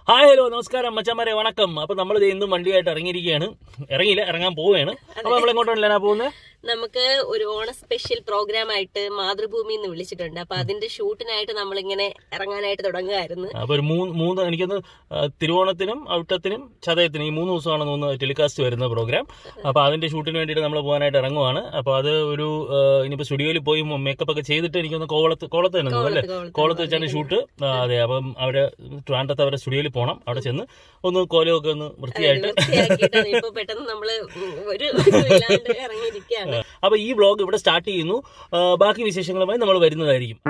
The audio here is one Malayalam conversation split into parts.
ഹായ് ഹലോ നമസ്കാരം മച്ചന്മാരെ വണക്കം അപ്പൊ നമ്മൾ ഇന്നും വണ്ടിയായിട്ട് ഇറങ്ങിയിരിക്കുകയാണ് ഇറങ്ങിയില്ല ഇറങ്ങാൻ പോവുകയാണ് അപ്പൊ നമ്മൾ എങ്ങോട്ടാണ് പോകുന്നത് നമുക്ക് ഒരു ഓണ സ്പെഷ്യൽ പ്രോഗ്രാം ആയിട്ട് മാതൃഭൂമി എന്ന് വിളിച്ചിട്ടുണ്ട് അപ്പൊ അതിന്റെ ഷൂട്ടിനായിട്ട് നമ്മളിങ്ങനെ ഇറങ്ങാനായിട്ട് തുടങ്ങുകയായിരുന്നു അപ്പൊ ഒരു മൂന്ന് മൂന്ന് എനിക്കൊന്ന് ആ, തിരുവോണത്തിനും ഔട്ടത്തിനും ചതയത്തിനും ഈ മൂന്ന് ദിവസമാണ് തോന്നുന്നു ടെലികാസ്റ്റ് വരുന്ന പ്രോഗ്രാം അപ്പൊ അതിന്റെ ഷൂട്ടിന് വേണ്ടിയിട്ട് നമ്മൾ പോകാനായിട്ട് ഇറങ്ങുവാണ് അപ്പൊ അത് ഒരു ആ, ഇനിയിപ്പോ സ്റ്റുഡിയോയിൽ പോയി മേക്കപ്പ് ഒക്കെ ചെയ്തിട്ട് എനിക്കൊന്ന് കോവളത്ത് കോളത്ത് തന്നെ തോന്നുന്നു അല്ലേ കോവളത്ത്, കോളത്ത് വെച്ചാണ് ഷൂട്ട് ആ, അതെ അപ്പം അവര് ട്രിവാൻഡ്രത്ത് അവരുടെ സ്റ്റുഡിയോയിൽ പോകണം അവിടെ ചെന്ന് ഒന്ന് കോലമൊക്കെ ഒന്ന് വൃത്തിയായിട്ട് വൃത്തിയാക്കിയിട്ടാണ് ഇപ്പൊ പെട്ടെന്ന് നമ്മള് ഒരു ഇല്ലാണ്ട് ഇറങ്ങിയിരിക്കുകയാണ് അപ്പൊ ഈ വ്ളോഗ് ഇവിടെ സ്റ്റാർട്ട് ചെയ്യുന്നു ആ, ബാക്കി വിശേഷങ്ങളുമായി നമ്മൾ വരുന്നതായിരിക്കും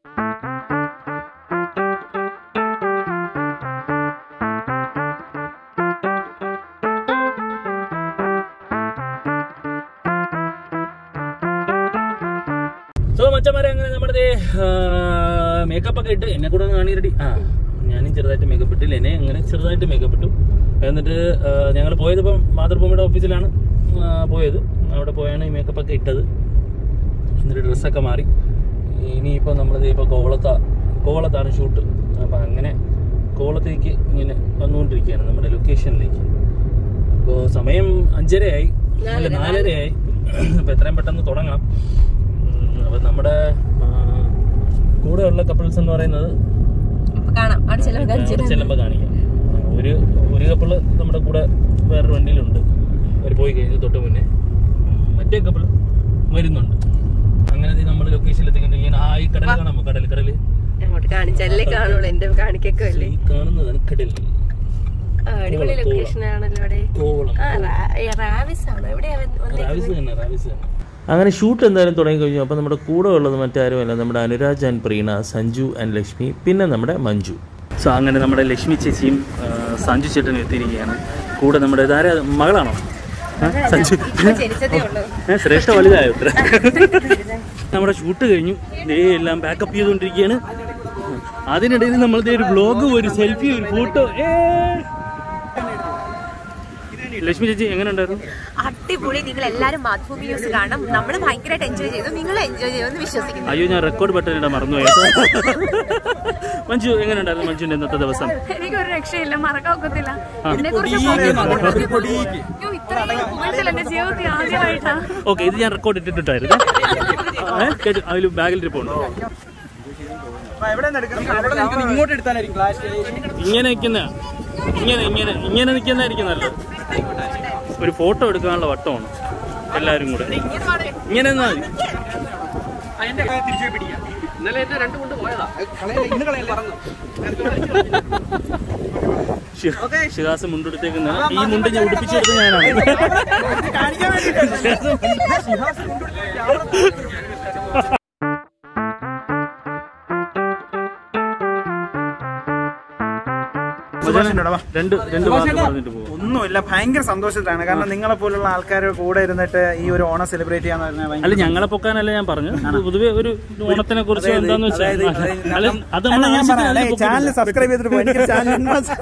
സോ മച്ചന്മാരെ അങ്ങനെ നമ്മുടെ മേക്കപ്പ് ഒക്കെ ഇട്ട് എന്നെ കൂടെ ഒന്ന് കാണി റെഡി ആ ഞാനും ചെറുതായിട്ട് മേക്കപ്പ് ഇട്ടില്ല എന്നെ അങ്ങനെ ചെറുതായിട്ട് മേക്കപ്പ് ഇട്ടു എന്നിട്ട് ഞങ്ങൾ പോയത് ഇപ്പം മാതൃഭൂമിയുടെ ഓഫീസിലാണ് ആ, പോയത് അവിടെ പോയാണ് ഈ മേക്കപ്പ് ഒക്കെ ഇട്ടത് എന്നിട്ട് ഡ്രസ്സൊക്കെ മാറി ഇനിയിപ്പോൾ നമ്മൾ ഇപ്പോൾ കോവളത്ത കോവളത്താണ് ഷൂട്ട് അപ്പം അങ്ങനെ കോവളത്തേക്ക് ഇങ്ങനെ വന്നുകൊണ്ടിരിക്കുകയാണ് നമ്മുടെ ലൊക്കേഷനിലേക്ക് അപ്പോൾ സമയം അഞ്ചരയായി അല്ല നാലരയായി അപ്പോൾ എത്രയും പെട്ടെന്ന് തുടങ്ങണം അപ്പം നമ്മുടെ ആ, കൂടെയുള്ള കപ്പിൾസ് എന്ന് പറയുന്നത് അപ്പൊ കാണാം അവിടെ ചെലവ് അവിടെ ചെല്ലുമ്പോൾ കാണിക്കാം ഒരു ഒരു കപ്പിള് നമ്മുടെ കൂടെ വേറൊരു വണ്ടിയിലുണ്ട് അവർ പോയി കഴിഞ്ഞ് തൊട്ട് മുന്നേ മറ്റേ കപ്പിള് വരുന്നുണ്ട് അങ്ങനെ നമ്മൾ ലൊക്കേഷനിൽ എത്തിക്കൊണ്ടിരിക്കുകയാണ് ആ ഈ കടൽ കാണാമോ കടൽ കടൽ അങ്ങോട്ട് കാണിച്ചല്ലേ കാണുള്ളൂ എന്റെ കാണിക്കൊക്കെ അല്ലേ ഈ കാണുന്നതാണ് കടൽ ആ, അടിപൊളി ലൊക്കേഷൻ ആണല്ലോ അവിടെ കോവളം ആ റാ- ഏ, റാവിസ് ആണോ എവിടെയാ വന്നേക്കുന്നത്? റാവിസ് തന്നെ റാവിസ് തന്നെ അങ്ങനെ ഷൂട്ട് എന്തായാലും തുടങ്ങി കഴിഞ്ഞു അപ്പോൾ നമ്മുടെ കൂടെ ഉള്ളത് മറ്റാരുമല്ല നമ്മുടെ അനുരാജ് ആൻഡ് പ്രീണ സഞ്ജു ആൻഡ് ലക്ഷ്മി പിന്നെ നമ്മുടെ മഞ്ജു സോ അങ്ങനെ നമ്മുടെ ലക്ഷ്മി ചേച്ചിയും ആ, സഞ്ജു ചേട്ടനും എത്തിയിരിക്കുകയാണ് കൂടെ നമ്മുടെ ഇതാരാ മകളാണോ ആ, സഞ്ജു ഇപ്പൊ ജനിച്ചതേ ഉള്ളൂ ഏ, ശ്രേഷ്ഠ വലുതായോ ഇത്ര നമ്മുടെ ഷൂട്ട് കഴിഞ്ഞു ദേ എല്ലാം ബാക്കപ്പ് ചെയ്തുകൊണ്ടിരിക്കുകയാണ് അതിനിടയിൽ നമ്മൾ ദേ ഒരു ബ്ലോഗ് ഒരു സെൽഫി ഒരു ഫോട്ടോ ലക്ഷ്മി ചേച്ചി എങ്ങനെ ഉണ്ടായിരുന്നു അടിപൊളി നിങ്ങൾ എല്ലാരും മാതൃഭൂമി ന്യൂസ് കാണണം നമ്മൾ ഭയങ്കരമായിട്ട് എൻജോയ് ചെയ്തു നിങ്ങൾ എൻജോയ് ചെയ്യുമെന്ന് വിശ്വസിക്കുന്നു അയ്യോ ഞാൻ റെക്കോർഡ് ബട്ടൺ ഇടാൻ മറന്നു പോയി മഞ്ജു എങ്ങനെ ഉണ്ടായിരുന്നു മഞ്ജുവിന്റെ ഇന്നത്തെ ദിവസം എനിക്കൊരു രക്ഷയില്ല മറക്കാൻ ഒക്കത്തില്ല ആ. എന്നെ കുറിച്ച് എന്റെ ജീവിതത്തിൽ ആദ്യമായിട്ടാ ഓക്കെ ഇത് ഞാൻ റെക്കോർഡ് ഇട്ടിട്ടുണ്ടായിരുന്നു ഏ, കേട്ടു. അതിൽ ബാഗിൽ ഇരിപ്പുണ്ട് ഇങ്ങോട്ട് എടുത്താലായിരിക്കും ക്ലാസ് ഇങ്ങനെ നിൽക്കുന്ന ഇങ്ങനെ ഇങ്ങനെ ഇങ്ങനെ നിൽക്കുന്നതായിരിക്കും നല്ലത് ഒരു ഫോട്ടോ എടുക്കാനുള്ള വട്ടമാണ് എല്ലാവരും കൂടെ ഇങ്ങനെ നിന്നാ മതി ഇന്ന് കളയല്ലേ പറഞ്ഞു ശി- ശിഹാസ് മുണ്ടെടുത്തേക്കുന്ന ഈ മുണ്ട് ഞാൻ ഉടുപ്പിച്ചെടുത്ത് ഞാനാണ് കാണിക്കാൻ വേണ്ടിട്ട് രണ്ട് രണ്ട് വാക്ക് പറഞ്ഞിട്ട് പോകും ഒന്നുമില്ല ഭയങ്കര സന്തോഷത്തിലാണ് കാരണം നിങ്ങളെ പോലുള്ള ആൾക്കാരുടെ കൂടെ ഇരുന്നിട്ട് ഈ ഒരു ഓണം സെലിബ്രേറ്റ് ചെയ്യാന്ന് പറഞ്ഞാൽ ഭയങ്കര അല്ല ഞങ്ങളെ പൊക്കാനല്ല ഞാൻ പറഞ്ഞു പൊതുവെ ഒരു ഓണത്തിനെ കുറിച്ച് അതായത് എന്താന്ന് വെച്ചാൽ അതായത് അതായത് അല്ല അത് അല്ല, നമ്മൾ ഞാൻ പറയാം, അല്ലേ, ചാനൽ സബ്സ്ക്രൈബ് ചെയ്തിട്ട് പോ. എനിക്ക് ചാനൽ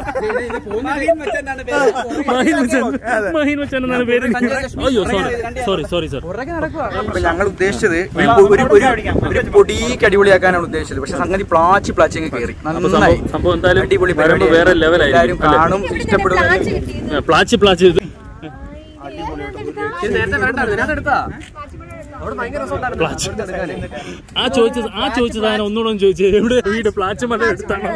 മഹീൻ മച്ചാൻ എന്നാണ് പേര് അയ്യോ സോറി സോറി സോറി സോറി അപ്പൊ ഞങ്ങൾ ഉദ്ദേശിച്ചത് ഒരു ഒരു ഒരു പൊടിക്ക് അടിപൊളിയാക്കാനാണ് ഉദ്ദേശിച്ചത് പക്ഷെ സംഗതി പ്ലാച്ചി പ്ലാച്ചി അങ്ങ് കയറി അപ്പൊ നന്നായി സംഭവം സംഭവം എന്തായാലും അടിപൊളി വരുമ്പോ പരിപാടി വേറെ ലെവലായിരിക്കും എല്ലാവരും കാണും ഇഷ്ടപ്പെടും പ്ലാച്ച് പ്ലാച്ച് ഇത് പ്ലാച്ച് ആ ചോദിച്ച ആ ചോദിച്ച സാധനം ഒന്നുകൂടെ ഒന്ന് ചോദിച്ചു എവിടെ വീട് പ്ലാച്ച് മല എടുത്താണോ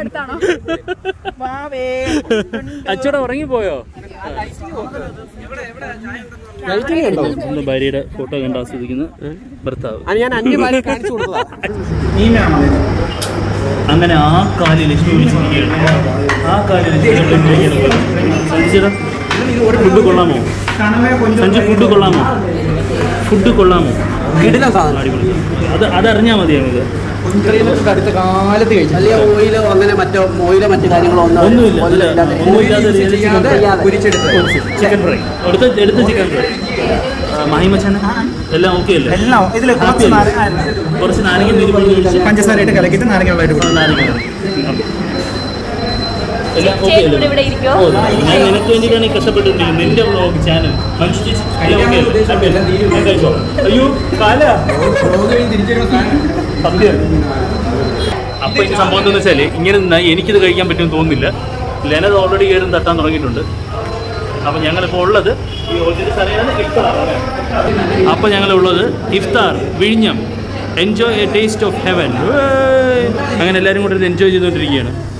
അച്ചോടെ ഉറങ്ങിപ്പോയോ ഒന്ന് ഭാര്യയുടെ ഫോട്ടോ കണ്ട് ആസ്വദിക്കുന്ന ഭർത്താവ് അങ്ങനെ ആ കാലിൽ ലക്ഷ്മി വിളിച്ചിരിക്കുകയാണ് ആ കാലിൽ ലക്ഷ്മി വിളിച്ചിരിക്കുകയാണ് സഞ്ജിച്ചേട്ടാ ഫുഡ് കൊള്ളാമോ സഞ്ജു ഫുഡ് കൊള്ളാമോ ഫുഡ് കൊള്ളാമോ അടിപൊളി അത് അതറിഞ്ഞാൽ മതി ഞങ്ങൾക്ക് അടുത്ത കാലത്ത് കഴിച്ചു അല്ലെങ്കിൽ ഓയിലോ അങ്ങനെ മറ്റോ ഓയിലോ മറ്റു കാര്യങ്ങളോ ഒന്നും ഒന്നുമില്ല ഒന്നും അല്ല, ഇല്ലാതെ ഒന്നുമില്ലാതെ ചിക്കൻ ചെയ്യാതെ ചെയ്യാതെ പൊരിച്ചെടുത്ത് ചിക്കൻ ഫ്രൈ എടുത്ത എടുത്ത ചിക്കൻ ഫ്രൈ മഹിമച്ചന എല്ലാം ഓക്കെ അല്ലേ എല്ലാം ഇതില് Happy കുറച്ച് അല്ലേ? നാരങ്ങ- കുറച്ച് നാരങ്ങ നീര് ഒഴിച്ച് പഞ്ചസാരയിട്ട് കലക്കിയിട്ട് നാരങ്ങ വെള്ളം ഇട്ട് നാരങ്ങ എല്ലാം ഓക്കെ ചേച്ചി അല്ലേ ഇവിടെ ഇരിക്കോ ഓ, ഞാൻ നിനക്ക് വേണ്ടിയിട്ടാണ് ഈ കഷ്ടപ്പെട്ടുകൊണ്ടിരിക്കുന്നത് നിന്റെ വ്ളോഗ് ചാനൽ മനുഷ്യ ചേച്ചി എല്ലാം okay അല്ലേ? Happy അല്ലേ? ഞാൻ കഴിച്ചോ? അയ്യോ കാല സത്യം അപ്പൊ ഈ സംഭവം എന്താണെന്ന് വെച്ചാല് ഇങ്ങനെ നിന്നാ എനിക്കിത് കഴിക്കാൻ പറ്റുമെന്ന് തോന്നുന്നില്ല ലെനത് ഓൾറെഡി കയറും തട്ടാൻ തുടങ്ങിയിട്ടുണ്ട് അപ്പോൾ ഞങ്ങളിപ്പോൾ ഉള്ളത് ഈ ഇതിന്റെ സ്ഥലമാണ് ഇഫ്താർ അപ്പോൾ ഞങ്ങളുള്ളത് ഇഫ്താർ വിഴിഞ്ഞം enjoy a taste of heaven അങ്ങനെ എല്ലാവരും കൂടെ എൻജോയ് ചെയ്തുകൊണ്ടിരിക്കുകയാണ്